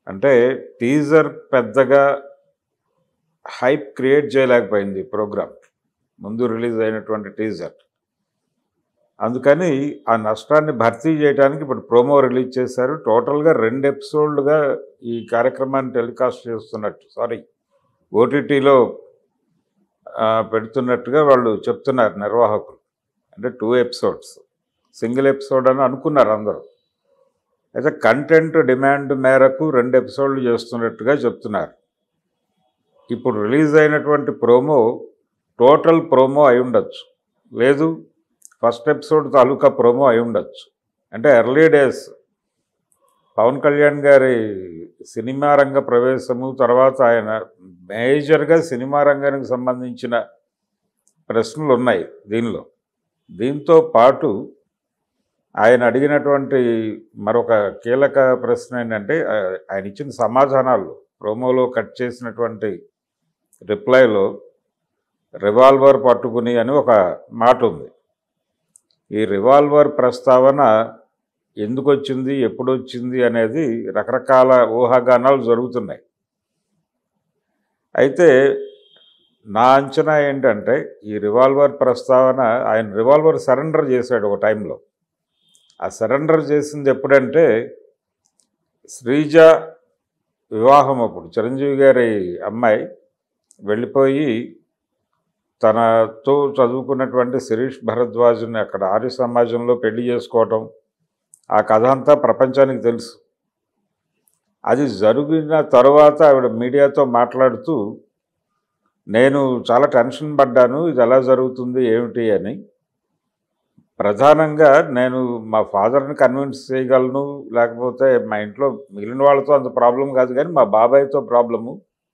అంటే టీజర్ పెద్దగా hype create చేయలేకపోయింది ప్రోగ్రామ్ ముందు రిలీజ్ అయినటువంటి టీజర్ అందుకని ఆ నష్టాన్ని భర్తీ చేయడానికి ఇప్పుడు ప్రోమో రిలీజ్ చేశారు టోటల్గా రెండు ఎపిసోడ్లుగా ఈ కార్యక్రమాన్ని టెలికాస్ట్ చేస్తున్నట్టు సారీ ఓటీటీలో పెడుతున్నట్టుగా వాళ్ళు చెప్తున్నారు నిర్వాహకులు అంటే టూ ఎపిసోడ్స్ సింగిల్ ఎపిసోడ్ అని అనుకున్నారు అందరూ అయితే కంటెంట్ డిమాండ్ మేరకు రెండు ఎపిసోడ్లు చేస్తున్నట్టుగా చెప్తున్నారు ఇప్పుడు రిలీజ్ అయినటువంటి ప్రోమో టోటల్ ప్రోమో అయి ఉండొచ్చు లేదు ఫస్ట్ ఎపిసోడ్ తాలూకా ప్రోమో అయి ఉండొచ్చు అంటే ఎర్లీ డేస్ పవన్ కళ్యాణ్ గారి సినిమా రంగ ప్రవేశము తర్వాత ఆయన మేజర్గా సినిమా రంగానికి సంబంధించిన ప్రశ్నలు ఉన్నాయి దీనిలో దీంతో పాటు ఆయన అడిగినటువంటి మరొక కీలక ప్రశ్న ఏంటంటే ఆ- ఆయన ఇచ్చిన సమాధానాలు ప్రోమోలో కట్ చేసినటువంటి రిప్లైలో రివాల్వర్ పట్టుకుని అని ఒక మాట ఉంది ఈ రివాల్వర్ ప్రస్తావన ఎందుకు వచ్చింది ఎప్పుడు వచ్చింది అనేది రకరకాల ఊహాగానాలు జరుగుతున్నాయి అయితే నా అంచనా ఏంటంటే ఈ రివాల్వర్ ప్రస్తావన ఆయన రివాల్వర్ సరెండర్ చేశాడు ఒక టైంలో ఆ సరెండర్ చేసింది ఎప్పుడంటే శ్రీజ వివాహం అప్పుడు చిరంజీవి గారి అమ్మాయి వెళ్ళిపోయి తనతో చదువుకున్నటువంటి శిరీష్ భరద్వాజ్ని అక్కడ ఆర్య సమాజంలో పెళ్లి చేసుకోవటం ఆ కథ అంతా ప్రపంచానికి తెలుసు అది జరిగిన తర్వాత ఆవిడ మీడియాతో మాట్లాడుతూ నేను చాలా టెన్షన్ పడ్డాను ఇది ఎలా జరుగుతుంది ఏమిటి అని ప్రధానంగా నేను మా ఫాదర్ని కన్విన్స్ చేయగలను లేకపోతే మా ఇంట్లో మిగిలిన వాళ్ళతో అంత ప్రాబ్లం కాదు కానీ మా బాబాయ్తో ప్రాబ్లము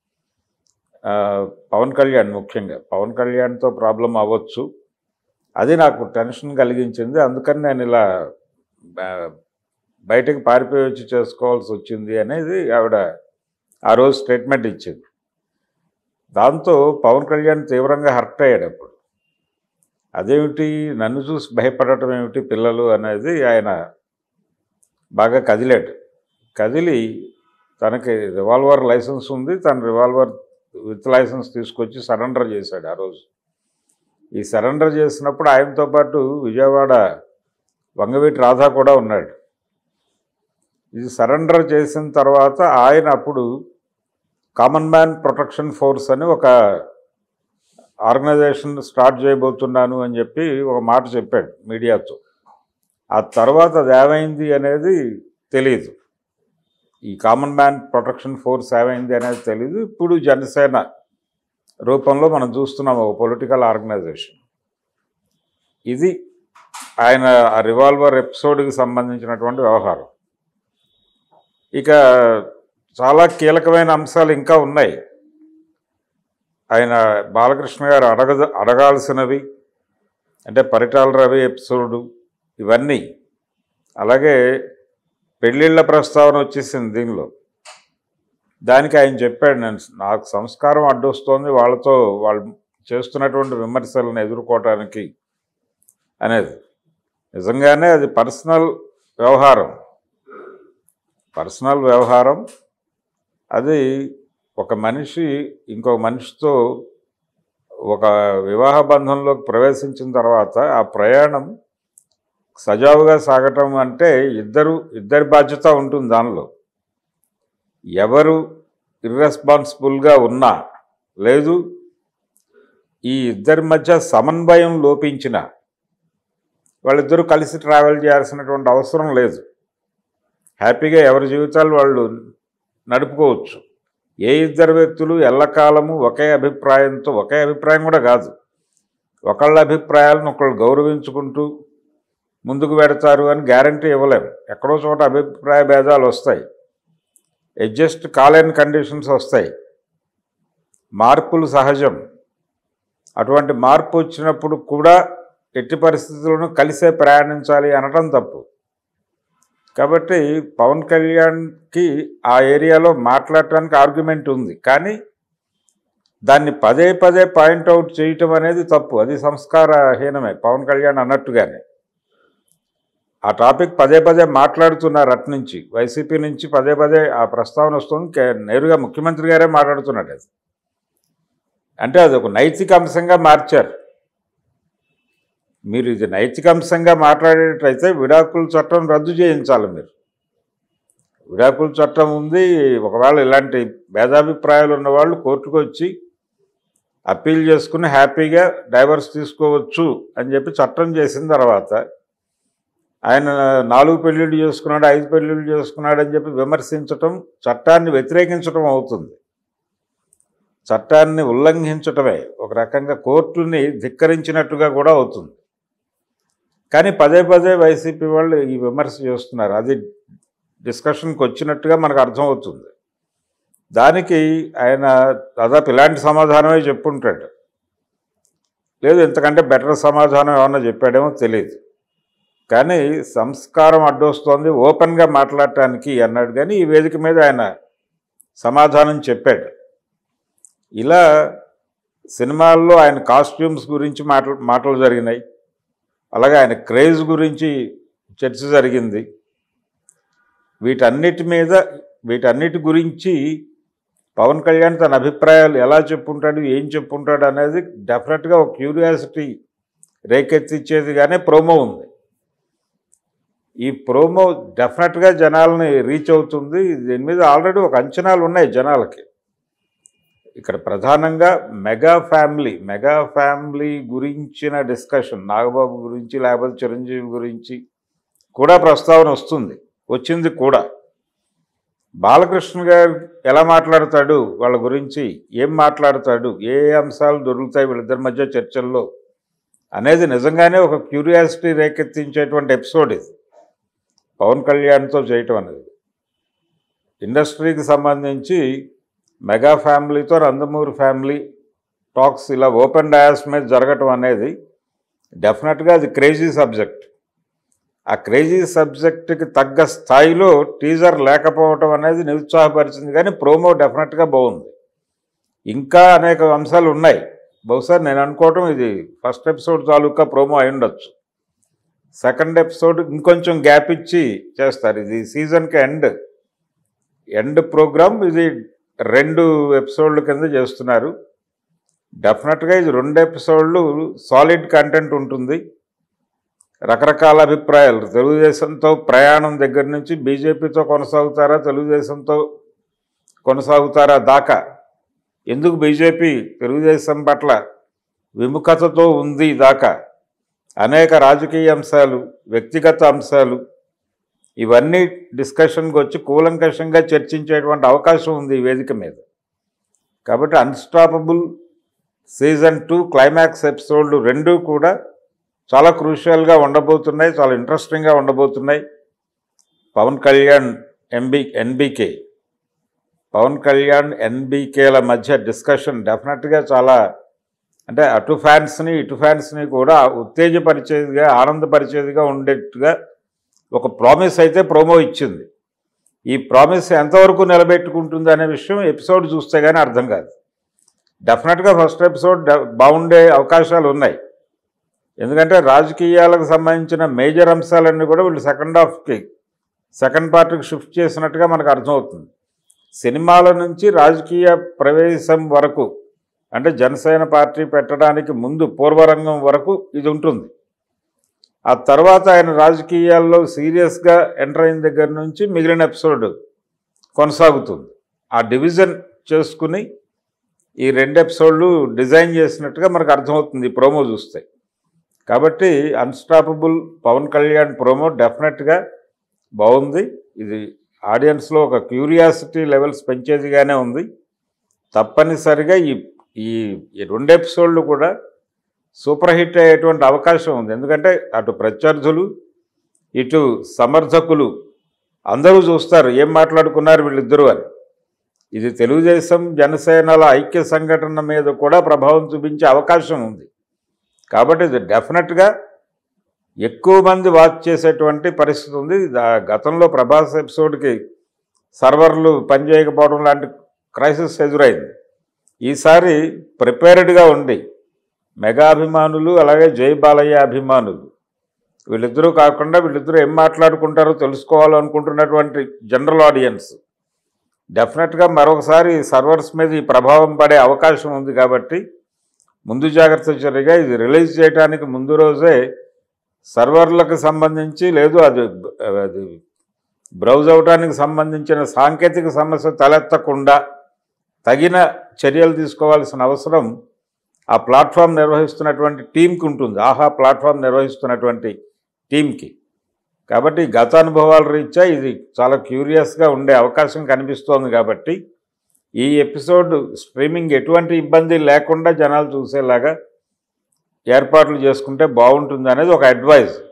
ఆ, పవన్ కళ్యాణ్ ముఖ్యంగా పవన్ కళ్యాణ్తో ప్రాబ్లం అవ్వచ్చు అది నాకు టెన్షన్ కలిగించింది అందుకని నేను ఇలా ఆ, బయటకు పారిపోయి వచ్చి చేసుకోవాల్సి వచ్చింది అనేది ఆవిడ ఆ రోజు స్టేట్మెంట్ ఇచ్చింది దాంతో పవన్ కళ్యాణ్ తీవ్రంగా హర్ట్ అయ్యాడు అప్పుడు అదేమిటి నన్ను చూసి భయపడటం ఏమిటి పిల్లలు అనేది ఆయన బాగా కదిలాడు కదిలి తనకి రివాల్వర్ లైసెన్స్ ఉంది తన రివాల్వర్ విత్ లైసెన్స్ తీసుకొచ్చి సరెండర్ చేశాడు ఆ రోజు ఈ సరెండర్ చేసినప్పుడు ఆయనతో పాటు విజయవాడ వంగవీటి రాధా కూడా ఉన్నాడు ఇది సరెండర్ చేసిన తర్వాత ఆయన అప్పుడు కామన్ మ్యాన్ ప్రొటెక్షన్ ఫోర్స్ అని ఒక ఆర్గనైజేషన్ స్టార్ట్ చేయబోతున్నాను అని చెప్పి ఒక మాట చెప్పాడు మీడియాతో ఆ తర్వాత అది ఏమైంది అనేది తెలియదు ఈ కామన్ మ్యాన్ ప్రొటెక్షన్ ఫోర్స్ ఏమైంది అనేది తెలియదు ఇప్పుడు జనసేన రూపంలో మనం చూస్తున్నాం ఒక పొలిటికల్ ఆర్గనైజేషన్ ఇది ఆయన ఆ రివాల్వర్ ఎపిసోడ్కి సంబంధించినటువంటి వ్యవహారం ఇక చాలా కీలకమైన అంశాలు ఇంకా ఉన్నాయి ఆయన బాలకృష్ణ గారు అడగ అడగాల్సినవి అంటే పరిటాల రవి ఎపిసోడు ఇవన్నీ అలాగే పెళ్ళిళ్ళ ప్రస్తావన వచ్చేసింది దీనిలో దానికి ఆయన చెప్పాడు నేను నాకు సంస్కారం అడ్డొస్తోంది వాళ్ళతో వాళ్ళు చేస్తున్నటువంటి విమర్శలను ఎదుర్కోవటానికి అనేది నిజంగానే అది పర్సనల్ వ్యవహారం పర్సనల్ వ్యవహారం అది ఒక మనిషి ఇంకొక మనిషితో ఒక వివాహ బంధంలోకి ప్రవేశించిన తర్వాత ఆ ప్రయాణం సజావుగా సాగటం అంటే ఇద్దరు ఇద్దరి బాధ్యత ఉంటుంది దానిలో ఎవరు ఇర్రెస్పాన్సిబుల్గా ఉన్నా లేదు ఈ ఇద్దరి మధ్య సమన్వయం లోపించిన వాళ్ళిద్దరూ కలిసి ట్రావెల్ చేయాల్సినటువంటి అవసరం లేదు హ్యాపీగా ఎవరి జీవితాలు వాళ్ళు నడుపుకోవచ్చు ఏ ఇద్దరు వ్యక్తులు ఎల్లకాలము ఒకే అభిప్రాయంతో ఒకే అభిప్రాయం కూడా కాదు ఒకళ్ళ అభిప్రాయాలను ఒకళ్ళు గౌరవించుకుంటూ ముందుకు పెడతారు అని గ్యారంటీ ఇవ్వలేము ఎక్కడో చోట అభిప్రాయ భేదాలు వస్తాయి అడ్జస్ట్ కాలేని కండిషన్స్ వస్తాయి మార్పులు సహజం అటువంటి మార్పు వచ్చినప్పుడు కూడా ఎట్టి పరిస్థితుల్లోనూ కలిసే ప్రయాణించాలి అనటం తప్పు కాబట్టి పవన్ కళ్యాణ్కి ఆ ఏరియాలో మాట్లాడటానికి ఆర్గ్యుమెంట్ ఉంది కానీ దాన్ని పదే పదే పాయింట్అవుట్ చేయటం అనేది తప్పు అది సంస్కారహీనమే పవన్ కళ్యాణ్ అన్నట్టుగానే ఆ టాపిక్ పదే పదే మాట్లాడుతున్నారు అటు నుంచి వైసీపీ నుంచి పదే పదే ఆ ప్రస్తావన వస్తుంది కే- నేరుగా ముఖ్యమంత్రి గారే మాట్లాడుతున్నాడు అది అంటే అది ఒక నైతిక అంశంగా మార్చారు మీరు ఇది నైతిక అంశంగా మాట్లాడేటైతే విడాకుల చట్టం రద్దు చేయించాలి మీరు విడాకుల చట్టం ఉంది ఒకవేళ ఇలాంటి భేదాభిప్రాయాలు ఉన్న వాళ్ళు కోర్టుకు వచ్చి అప్పీల్ చేసుకుని హ్యాపీగా డైవర్స్ తీసుకోవచ్చు అని చెప్పి చట్టం చేసిన తర్వాత ఆయన నాలుగు పెళ్ళిళ్ళు చేసుకున్నాడు ఐదు పెళ్ళిళ్ళు చేసుకున్నాడు అని చెప్పి విమర్శించటం చట్టాన్ని వ్యతిరేకించటం అవుతుంది చట్టాన్ని ఉల్లంఘించటమే ఒక రకంగా కోర్టుని ధిక్కరించినట్టుగా కూడా అవుతుంది కానీ పదే పదే వైసీపీ వాళ్ళు ఈ విమర్శ చేస్తున్నారు అది డిస్కషన్కి వచ్చినట్టుగా మనకు అర్థమవుతుంది దానికి ఆయన దాదాపు ఇలాంటి సమాధానమే చెప్పుంటాడు లేదు ఇంతకంటే బెటర్ సమాధానం ఏమన్నా చెప్పాడేమో తెలియదు కానీ సంస్కారం అడ్డొస్తోంది ఓపెన్గా మాట్లాడటానికి అన్నాడు కానీ ఈ వేదిక మీద ఆయన సమాధానం చెప్పాడు ఇలా సినిమాల్లో ఆయన కాస్ట్యూమ్స్ గురించి మాటలు మాటలు జరిగినాయి అలాగే ఆయన క్రేజ్ గురించి చర్చ జరిగింది వీటన్నిటి మీద వీటన్నిటి గురించి పవన్ కళ్యాణ్ తన అభిప్రాయాలు ఎలా చెప్పుంటాడు ఏం చెప్పుంటాడు అనేది డెఫినెట్గా ఒక క్యూరియాసిటీ రేకెత్తిచ్చేదిగానే ప్రోమో ఉంది ఈ ప్రోమో డెఫినెట్గా జనాలని రీచ్ అవుతుంది దీని మీద ఆల్రెడీ ఒక అంచనాలు ఉన్నాయి జనాలకి ఇక్కడ ప్రధానంగా మెగా ఫ్యామిలీ మెగా ఫ్యామిలీ గురించిన డిస్కషన్ నాగబాబు గురించి లేకపోతే చిరంజీవి గురించి కూడా ప్రస్తావన వస్తుంది వచ్చింది కూడా బాలకృష్ణ గారు ఎలా మాట్లాడతాడు వాళ్ళ గురించి ఏం మాట్లాడతాడు ఏ ఏ అంశాలు దొరుకుతాయి వీళ్ళిద్దరి మధ్య చర్చల్లో అనేది నిజంగానే ఒక క్యూరియాసిటీ రేకెత్తించేటువంటి ఎపిసోడ్ ఇది పవన్ కళ్యాణ్తో చేయటం అనేది ఇండస్ట్రీకి సంబంధించి మెగా ఫ్యామిలీతో నందమూరి ఫ్యామిలీ టాక్స్ ఇలా ఓపెన్ డయాస్ మీద జరగటం అనేది డెఫినెట్గా అది క్రేజీ సబ్జెక్ట్ ఆ క్రేజీ సబ్జెక్ట్కి తగ్గ స్థాయిలో టీజర్ లేకపోవటం అనేది నిరుత్సాహపరిచింది కానీ ప్రోమో డెఫినెట్గా బాగుంది ఇంకా అనేక అంశాలు ఉన్నాయి బహుశా నేను అనుకోవటం ఇది ఫస్ట్ ఎపిసోడ్ తాలూకా ప్రోమో అయి ఉండొచ్చు సెకండ్ ఎపిసోడ్ ఇంకొంచెం గ్యాప్ ఇచ్చి చేస్తారు ఇది సీజన్కి ఎండ్ ఎండ్ ప్రోగ్రామ్ ఇది రెండు ఎపిసోడ్ల కింద చేస్తున్నారు డెఫినెట్గా ఇది రెండు ఎపిసోడ్లు సాలిడ్ కంటెంట్ ఉంటుంది రకరకాల అభిప్రాయాలు తెలుగుదేశంతో ప్రయాణం దగ్గర నుంచి బీజేపీతో కొనసాగుతారా తెలుగుదేశంతో కొనసాగుతారా దాకా ఎందుకు బీజేపీ తెలుగుదేశం పట్ల విముఖతతో ఉంది దాకా అనేక రాజకీయ అంశాలు వ్యక్తిగత అంశాలు ఇవన్నీ డిస్కషన్కి వచ్చి కూలంకషంగా చర్చించేటువంటి అవకాశం ఉంది ఈ వేదిక మీద కాబట్టి అన్స్టాపబుల్ సీజన్ టూ క్లైమాక్స్ ఎపిసోడ్లు రెండూ కూడా చాలా క్రూషియల్గా ఉండబోతున్నాయి చాలా ఇంట్రెస్టింగ్గా ఉండబోతున్నాయి పవన్ కళ్యాణ్ ఎంబీ ఎన్బీకే పవన్ కళ్యాణ్ ఎన్బీకేల మధ్య డిస్కషన్ డెఫినెట్గా చాలా అంటే అటు ఫ్యాన్స్ని ఇటు ఫ్యాన్స్ని కూడా ఉత్తేజపరిచేదిగా ఆనందపరిచేదిగా ఉండేట్టుగా ఒక ప్రామిస్ అయితే ప్రోమో ఇచ్చింది ఈ ప్రామిస్ ఎంతవరకు నిలబెట్టుకుంటుంది అనే విషయం ఎపిసోడ్ చూస్తే కానీ అర్థం కాదు డెఫినెట్గా ఫస్ట్ ఎపిసోడ్ బాగుండే అవకాశాలు ఉన్నాయి ఎందుకంటే రాజకీయాలకు సంబంధించిన మేజర్ అంశాలన్నీ కూడా వీళ్ళు సెకండ్ హాఫ్కి సెకండ్ పార్ట్కి షిఫ్ట్ చేసినట్టుగా మనకు అర్థమవుతుంది సినిమాల నుంచి రాజకీయ ప్రవేశం వరకు అంటే జనసేన పార్టీ పెట్టడానికి ముందు పూర్వరంగం వరకు ఇది ఉంటుంది ఆ తర్వాత ఆయన రాజకీయాల్లో సీరియస్గా ఎంటర్ అయిన దగ్గర నుంచి మిగిలిన ఎపిసోడ్ కొనసాగుతుంది ఆ డివిజన్ చేసుకుని ఈ రెండు ఎపిసోడ్లు డిజైన్ చేసినట్టుగా మనకు అర్థమవుతుంది ఈ ప్రోమో చూస్తే కాబట్టి అన్స్టాపబుల్ పవన్ కళ్యాణ్ ప్రోమో డెఫినెట్గా బాగుంది ఇది ఆడియన్స్లో ఒక క్యూరియాసిటీ లెవెల్స్ పెంచేదిగానే ఉంది తప్పనిసరిగా ఈ ఈ ఈ రెండు ఎపిసోడ్లు కూడా సూపర్ హిట్ అయ్యేటువంటి అవకాశం ఉంది ఎందుకంటే అటు ప్రత్యర్థులు ఇటు సమర్థకులు అందరూ చూస్తారు ఏం మాట్లాడుకున్నారు వీళ్ళిద్దరూ అని ఇది తెలుగుదేశం జనసేనల ఐక్య సంఘటన మీద కూడా ప్రభావం చూపించే అవకాశం ఉంది కాబట్టి ఇది డెఫినెట్గా ఎక్కువ మంది వాచ్ చేసేటువంటి పరిస్థితి ఉంది దా- గతంలో ప్రభాస్ ఎపిసోడ్కి సర్వర్లు పనిచేయకపోవడం లాంటి క్రైసిస్ ఎదురైంది ఈసారి ప్రిపేర్డ్గా ఉండి మెగా అభిమానులు అలాగే జై బాలయ్య అభిమానులు వీళ్ళిద్దరూ కాకుండా వీళ్ళిద్దరూ ఏం మాట్లాడుకుంటారో తెలుసుకోవాలనుకుంటున్నటువంటి జనరల్ ఆడియన్స్ డెఫినెట్గా మరొకసారి సర్వర్స్ మీద ఈ ప్రభావం పడే అవకాశం ఉంది కాబట్టి ముందు జాగ్రత్త చర్యగా ఇది రిలీజ్ చేయడానికి ముందు రోజే సర్వర్లకు సంబంధించి లేదు అది అది బ్రౌజ్ అవడానికి సంబంధించిన సాంకేతిక సమస్య తలెత్తకుండా తగిన చర్యలు తీసుకోవాల్సిన అవసరం ఆ ప్లాట్ఫామ్ నిర్వహిస్తున్నటువంటి టీంకి ఉంటుంది ఆహా ప్లాట్ఫామ్ నిర్వహిస్తున్నటువంటి టీంకి కాబట్టి గత అనుభవాల రీత్యా ఇది చాలా క్యూరియస్గా ఉండే అవకాశం కనిపిస్తోంది కాబట్టి ఈ ఎపిసోడ్ స్ట్రీమింగ్ ఎటువంటి ఇబ్బంది లేకుండా జనాలు చూసేలాగా ఏర్పాట్లు చేసుకుంటే బాగుంటుంది అనేది ఒక అడ్వైజ్